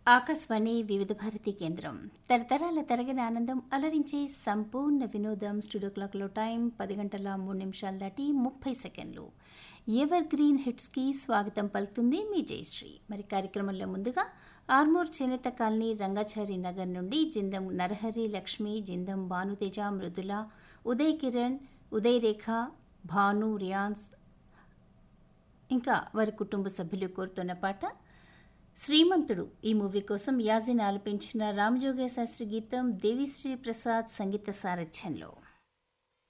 ఆకాశవాణి వివిధ భారతి కేంద్రం తరతరాల తరగని ఆనందం అలరించే సంపూర్ణ వినోదం స్టూడియో క్లాక్లో టైం పది గంటల మూడు నిమిషాలు దాటి ముప్పై సెకండ్లు ఎవర్ గ్రీన్ హిట్స్కి స్వాగతం పలుకుతుంది మీ జయశ్రీ మరి కార్యక్రమంలో ముందుగా ఆర్మూర్ చేనేత కాలనీ రంగాచారి నగర్ నుండి జిందం నరహరి లక్ష్మి జిందం భానుతేజ మృదుల ఉదయ్ కిరణ్ ఉదయ్ రేఖ భాను రియాన్స్ ఇంకా వారి కుటుంబ సభ్యులు కోరుతున్న పాట శ్రీమంతుడు ఈ మూవీ కోసం యాజిన్ ఆలపించిన రామజోగయ్య శాస్త్రి గీతం దేవిశ్రీ ప్రసాద్ సంగీత సారథ్యంలో